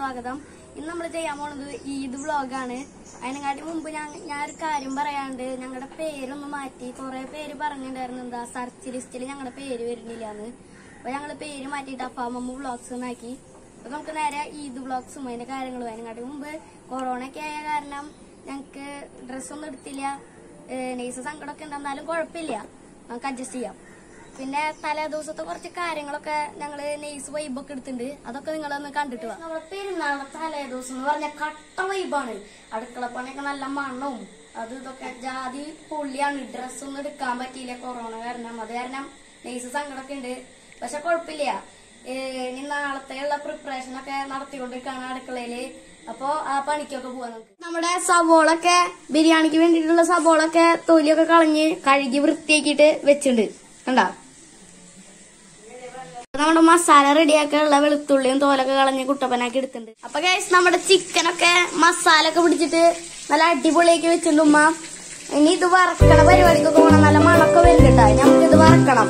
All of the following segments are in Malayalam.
സ്വാഗതം ഇന്ന് നമ്മൾ ചെയ്യാൻ പോണത് ഈദ് വ്ളോഗാണ് അതിനെക്കാട്ടി മുമ്പ് ഞാൻ ഞാൻ ഒരു കാര്യം പറയാണ്ട് ഞങ്ങളുടെ പേരൊന്ന് മാറ്റി കുറെ പേര് പറഞ്ഞിട്ടുണ്ടായിരുന്നു എന്താ സെർച്ച് ലിസ്റ്റിൽ ഞങ്ങളുടെ പേര് വരുന്നില്ലാന്ന് അപ്പൊ ഞങ്ങള് പേര് മാറ്റിയിട്ട് അപ്പാമ്മ വ്ളോഗ്സ് എന്നാക്കി അപ്പൊ നമുക്ക് നേരെ ഈദ് വ്ളോഗ്സും അതിന്റെ കാര്യങ്ങളും അതിനെക്കാട്ടി മുമ്പ് കൊറോണ ഒക്കെ ആയ കാരണം ഞങ്ങക്ക് ഡ്രസ്സൊന്നും എടുത്തില്ല നെയ്സ് സങ്കടമൊക്കെ ഉണ്ടെന്നാലും കുഴപ്പമില്ല നമുക്ക് അഡ്ജസ്റ്റ് ചെയ്യാം പിന്നെ തലേ ദിവസത്തെ കുറച്ച് കാര്യങ്ങളൊക്കെ ഞങ്ങള് നെയ്സ് വൈബൊക്കെ എടുത്തിട്ടുണ്ട് അതൊക്കെ നിങ്ങളൊന്ന് കണ്ടിട്ട് വാ നമ്മളെ പെരുന്നാളെ തലേ ദിവസം എന്ന് പറഞ്ഞ കട്ട വൈബാണ് അടുക്കളപ്പണിയൊക്കെ നല്ല മണ്ണവും അത് ഇതൊക്കെ ജാതി പൊള്ളിയാണ് ഡ്രസ്സൊന്നും എടുക്കാൻ പറ്റിയില്ല കൊറോണ കാരണം അത് കാരണം നെയ്സ് സങ്കടമൊക്കെ ഉണ്ട് പക്ഷെ കുഴപ്പമില്ല ഏഹ് ഇനി നാളത്തെയുള്ള പ്രിപ്പറേഷൻ ഒക്കെ നടത്തിക്കൊണ്ടിരിക്കുകയാണ് അടുക്കളയില് അപ്പൊ ആ പണിക്കൊക്കെ പോവാൻ നമുക്ക് നമ്മുടെ സവോളൊക്കെ ബിരിയാണിക്ക് വേണ്ടിയിട്ടുള്ള സവോളൊക്കെ തൊലിയൊക്കെ കളഞ്ഞ് കഴുകി വൃത്തിയാക്കിയിട്ട് വെച്ചിട്ടുണ്ട് കണ്ടാ നമ്മുടെ മസാല റെഡിയാക്കാനുള്ള വെളുത്തുള്ളിയും തോലൊക്കെ കളഞ്ഞ് കുട്ടപ്പനാക്കി എടുത്തിട്ടുണ്ട് അപ്പൊ ഗൈസ് നമ്മുടെ ചിക്കനൊക്കെ മസാല ഒക്കെ പിടിച്ചിട്ട് നല്ല അടിപൊളിയാക്കി വെച്ചിട്ടുണ്ട് ഉമ്മ ഇനി ഇത് വറക്കണ പരിപാടിക്കൊക്കെ പോകണം നല്ല മണക്കെ വരുന്നുണ്ടാ നമുക്ക് ഇത് വറക്കണം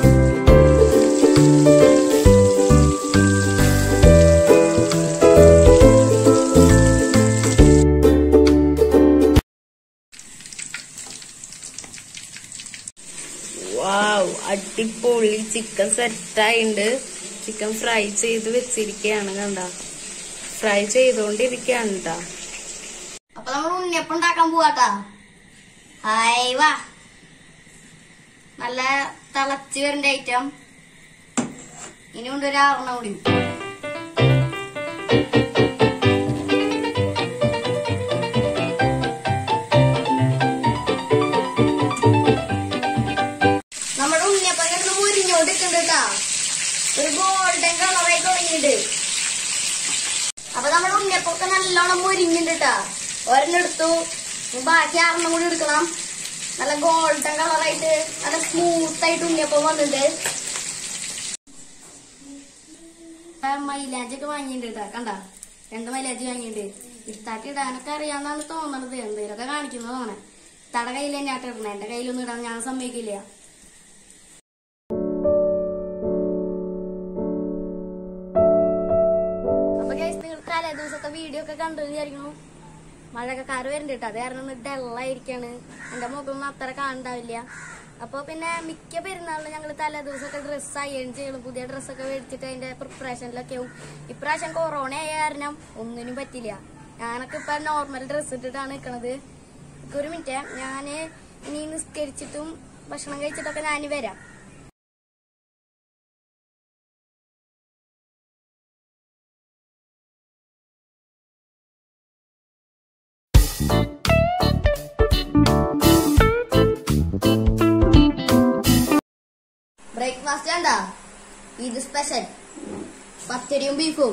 വാവ് അടിപൊളി ചിക്കൻ സെറ്റായിണ്ട് ചിക്കൻ ഫ്രൈ ചെയ്ത് വെച്ചിരിക്കുകയാണ് കണ്ട ഫ്രൈ ചെയ്തോണ്ടിരിക്കുകയാണ് കേട്ടാ അപ്പൊ നമ്മൾ ഉണ്ണിയപ്പം ഉണ്ടാക്കാൻ പോവാട്ടാ ഹായ് വാ നല്ല തിളച്ച് വരണ്ട ഐറ്റം ഇനി ഉണ്ട് ഒരു ആറെണ്ണം കൂടി നമ്മുടെ ഉണ്ണിയപ്പം കിടന്ന് മുരിഞ്ഞോണ്ടിരിക്കുന്നുണ്ട് കേട്ടാ ഒരു ഗോൾഡൻ കളറായി തുടങ്ങിയിട്ടുണ്ട് അപ്പൊ നമ്മുടെ ഉണ്ണിയപ്പൊക്കെ നല്ലോണം മുരിഞ്ഞിട്ടുണ്ട് കേട്ടാ ഒരെണ്ണം എടുത്തു ഇനി ബാക്കി ആറെണ്ണം കൂടി എടുക്കണം നല്ല ഗോൾഡൻ കളറായിട്ട് നല്ല സ്മൂത്ത് ആയിട്ട് ഉണ്ണിയപ്പം വന്നിട്ടുണ്ട് ആ മൈലാഞ്ചി ഒക്കെ വാങ്ങിയിട്ടുണ്ട് കേട്ടാ കണ്ട രണ്ട് മൈലാഞ്ചി വാങ്ങിയിട്ടുണ്ട് ഇത്താക്കി ഇടാനൊക്കെ അറിയാന്നാണ് തോന്നണത് എന്തെങ്കിലുമൊക്കെ കാണിക്കുന്നത് തോന്നണേ ഇത്താടെ കയ്യിൽ തന്നെ ആട്ട് ഇടണേ എന്റെ കയ്യിലൊന്നും ഇടാൻ ഞാൻ സമ്മതിക്കില്ല അപ്പൊ ഗൈസ് നിങ്ങൾ തലേ ദിവസത്തെ വീഡിയോ ഒക്കെ കണ്ടു വിചാരിക്കുന്നു മഴക്കാറ് വരുന്നുണ്ട് കേട്ടോ അത് കാരണം ഒന്ന് ഡള്ളായിരിക്കാണ് എന്റെ മുഖമൊന്നും അത്ര കാണണ്ടാവില്ല അപ്പൊ പിന്നെ മിക്ക പെരുന്നാളിലും ഞങ്ങൾ തലേ ദിവസമൊക്കെ ഡ്രസ്സ് അയൺ ചെയ്യണം പുതിയ ഡ്രസ്സൊക്കെ മേടിച്ചിട്ട് അതിന്റെ പ്രിപ്പറേഷനിലൊക്കെ ആവും ഇപ്രാവശ്യം കൊറോണ ആയ കാരണം ഒന്നിനും പറ്റില്ല ഞാനൊക്കെ ഇപ്പൊ നോർമൽ ഡ്രസ്സ് ഇട്ടിട്ടാണ് നിൽക്കണത് ഒരു മിനിറ്റ് ഞാന് ഇനി നിസ്കരിച്ചിട്ടും ഭക്ഷണം കഴിച്ചിട്ടൊക്കെ ഞാൻ വരാം ബ്രേക്ക്ഫാസ്റ്റ് വേണ്ട ഇത് സ്പെഷ്യൽ പച്ചരിയും ബീഫും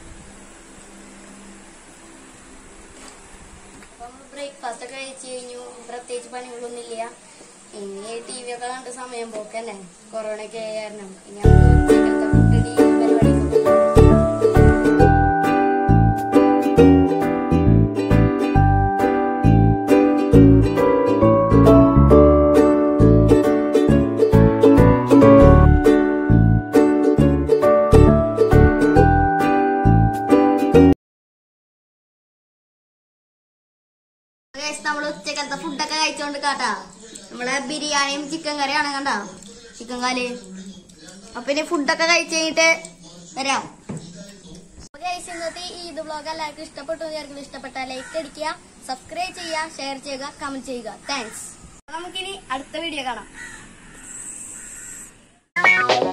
ബ്രേക്ക്ഫാസ്റ്റ് ഒക്കെ കഴിച്ചു കഴിഞ്ഞു പ്രത്യേകിച്ച് പണികളൊന്നുമില്ല ഇനി ടി വി ഒക്കെ കണ്ട് സമയം പോക്കന്നെ കൊറോണ ഒക്കെ ആയ കാരണം ഇനി നമുക്ക് ഉച്ചക്കലത്തെ ഫുഡ് ടി വി പരിപാടിയൊക്കെ പോകും നമ്മൾ ഉച്ചക്കലത്തെ ഫുഡൊക്കെ കഴിച്ചോണ്ട് കാട്ടാ നമ്മളെ ബിരിയാണിയും ചിക്കൻ കറിയാണ് കണ്ട ചിക്കൻ കാല് അപ്പൊ ഇനി ഫുഡൊക്കെ കഴിച്ച് കഴിഞ്ഞിട്ട് വരാം അപ്പൊ guys, ഇന്നത്തെ ഈ ഈദ് വ്ളോഗ് എല്ലാവർക്കും ഇഷ്ടപ്പെട്ടു എന്ന് വിചാരിക്കുന്നു ഇഷ്ടപ്പെട്ട ലൈക്ക് അടിക്കുക സബ്സ്ക്രൈബ് ചെയ്യുക ഷെയർ ചെയ്യുക കമന്റ് ചെയ്യുക താങ്ക്സ് നമുക്കിനി അടുത്ത വീഡിയോ കാണാം